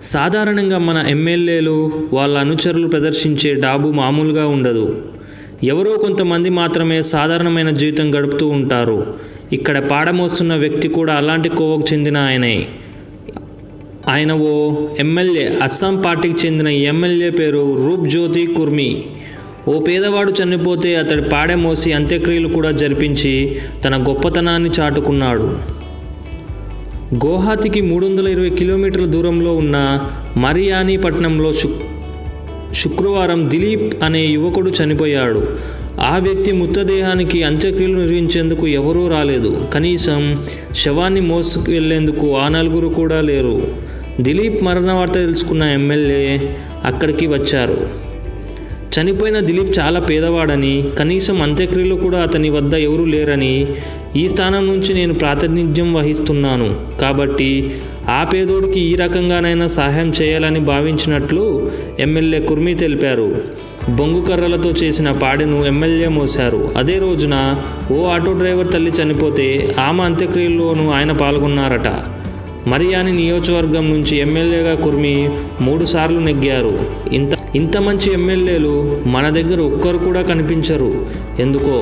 సాధారణంగా మన ఎమ్మెల్యేలు వాళ్ళ అనుచరులు ప్రదర్శించే డాబు మామూలుగా ఉండదు ఎవరో కొంతమంది మాత్రమే సాధారణమైన జీవితం గడుపుతూ ఉంటారు ఇక్కడ పాడమోస్తున్న వ్యక్తి కూడా అలాంటి కోవకు చెందిన ఆయనే ఆయన ఓ ఎమ్మెల్యే అస్సాం పార్టీకి చెందిన ఎమ్మెల్యే పేరు రూప్ జ్యోతి కుర్మి ఓ పేదవాడు చనిపోతే అతడి పాడె మోసి అంత్యక్రియలు కూడా జరిపించి తన గొప్పతనాన్ని చాటుకున్నాడు గోహాతికి మూడు వందల ఇరవై కిలోమీటర్ల దూరంలో ఉన్న మరియాని పట్టణంలో శుక్ శుక్రవారం దిలీప్ అనే యువకుడు చనిపోయాడు ఆ వ్యక్తి మృతదేహానికి అంత్యక్రియలు నిర్వహించేందుకు ఎవరూ రాలేదు కనీసం శవాన్ని మోసుకెళ్లేందుకు ఆ నలుగురు కూడా లేరు దిలీప్ మరణ వార్త తెలుసుకున్న ఎమ్మెల్యే అక్కడికి వచ్చారు చనిపోయిన దిలీప్ చాలా పేదవాడని కనీసం అంత్యక్రియలు కూడా అతని వద్ద ఎవరూ లేరని ఈ స్థానం నుంచి నేను ప్రాతినిధ్యం వహిస్తున్నాను కాబట్టి ఆ పేదోడికి ఈ రకంగానైనా సహాయం చేయాలని భావించినట్లు ఎమ్మెల్యే కుర్మి తెలిపారు బొంగు కర్రలతో చేసిన పాడెను ఎమ్మెల్యే మోశారు అదే రోజున ఓ ఆటో డ్రైవర్ తల్లి చనిపోతే ఆమె అంత్యక్రియల్లోనూ ఆయన పాల్గొన్నారట మరియాని నియోజకవర్గం నుంచి ఎమ్మెల్యేగా కుర్మి మూడు సార్లు నెగ్గారు ఇంత ఇంత మంచి ఎమ్మెల్యేలు మన దగ్గర ఒక్కరు కూడా కనిపించరు ఎందుకో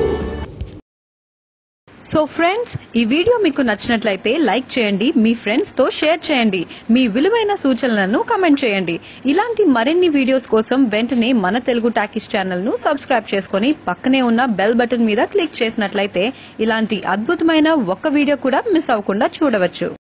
సో ఫ్రెండ్స్ ఈ వీడియో మీకు నచ్చినట్లయితే లైక్ చేయండి మీ ఫ్రెండ్స్ తో షేర్ చేయండి మీ విలువైన సూచనలను కమెంట్ చేయండి ఇలాంటి మరిన్ని వీడియోస్ కోసం వెంటనే మన తెలుగు టాకీస్ ఛానల్ ను సబ్స్క్రైబ్ చేసుకొని పక్కనే ఉన్న బెల్ బటన్ మీద క్లిక్ చేసినట్లయితే ఇలాంటి అద్భుతమైన ఒక్క వీడియో కూడా మిస్ అవ్వకుండా చూడవచ్చు